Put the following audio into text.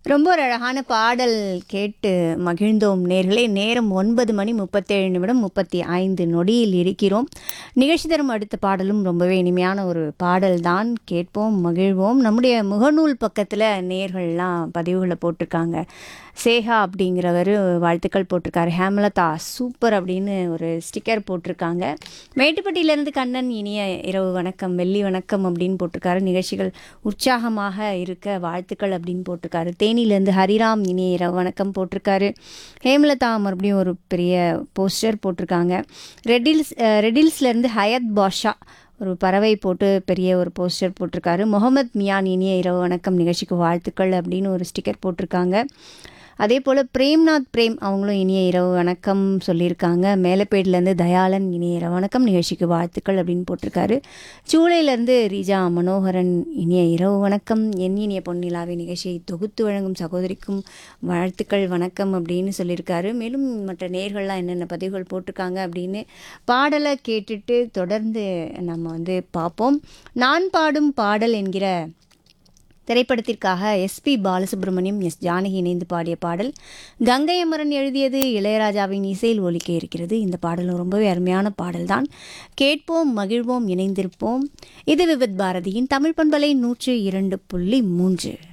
ரொம்ப ஒரு அழகான பாடல் கேட்டு மகிழ்ந்தோம் நேர்களே நேரம் ஒன்பது மணி முப்பத்தேழு நிமிடம் முப்பத்தி ஐந்து நொடியில் இருக்கிறோம் நிகழ்ச்சி தரும் அடுத்த பாடலும் ரொம்பவே இனிமையான ஒரு பாடல் தான் கேட்போம் மகிழ்வோம் நம்முடைய முகநூல் பக்கத்தில் நேர்கள்லாம் பதிவுகளை போட்டிருக்காங்க சேகா அப்படிங்கிறவர் வாழ்த்துக்கள் போட்டிருக்காரு ஹேமலதா சூப்பர் அப்படின்னு ஒரு ஸ்டிக்கர் போட்டிருக்காங்க மேட்டுப்பட்டியிலேருந்து கண்ணன் இனிய இரவு வணக்கம் வெள்ளி வணக்கம் அப்படின்னு போட்டிருக்காரு நிகழ்ச்சிகள் உற்சாகமாக இருக்க வாழ்த்துக்கள் அப்படின்னு போட்டிருக்காரு தேனியிலேருந்து ஹரிராம் இனிய இரவு வணக்கம் போட்டிருக்காரு ஹேமலதா மறுபடியும் ஒரு பெரிய போஸ்டர் போட்டிருக்காங்க ரெட்டில்ஸ் ரெட்டில்ஸ்லேருந்து ஹயத் பாஷா ஒரு பறவை போட்டு பெரிய ஒரு போஸ்டர் போட்டிருக்காரு முகமது மியான் இனிய இரவு வணக்கம் நிகழ்ச்சிக்கு வாழ்த்துக்கள் அப்படின்னு ஒரு ஸ்டிக்கர் போட்டிருக்காங்க அதே போல் பிரேம்நாத் பிரேம் அவங்களும் இனிய இரவு வணக்கம் சொல்லியிருக்காங்க மேலப்பேட்லேருந்து தயாளன் இனிய இரவு வணக்கம் நிகழ்ச்சிக்கு வாழ்த்துக்கள் அப்படின்னு போட்டிருக்காரு சூளையிலேருந்து ரீஜா மனோகரன் இனிய இரவு வணக்கம் என் இனிய பொன்னிலாவை நிகழ்ச்சியை தொகுத்து வழங்கும் சகோதரிக்கும் வாழ்த்துக்கள் வணக்கம் அப்படின்னு சொல்லியிருக்காரு மேலும் மற்ற நேர்கள்லாம் என்னென்ன பதிவுகள் போட்டிருக்காங்க அப்படின்னு பாடலை கேட்டுட்டு தொடர்ந்து நம்ம வந்து பார்ப்போம் நான் பாடும் பாடல் என்கிற திரைப்படத்திற்காக எஸ்பி பாலசுப்ரமணியம் எஸ் ஜானகி இணைந்து பாடிய பாடல் கங்கை அமரன் எழுதியது இளையராஜாவின் இசையில் ஒலிக்க இருக்கிறது இந்த பாடலும் ரொம்பவே அருமையான பாடல்தான் கேட்போம் மகிழ்வோம் இணைந்திருப்போம் இது விவித் பாரதியின் தமிழ் பண்பலை நூற்று இரண்டு புள்ளி மூன்று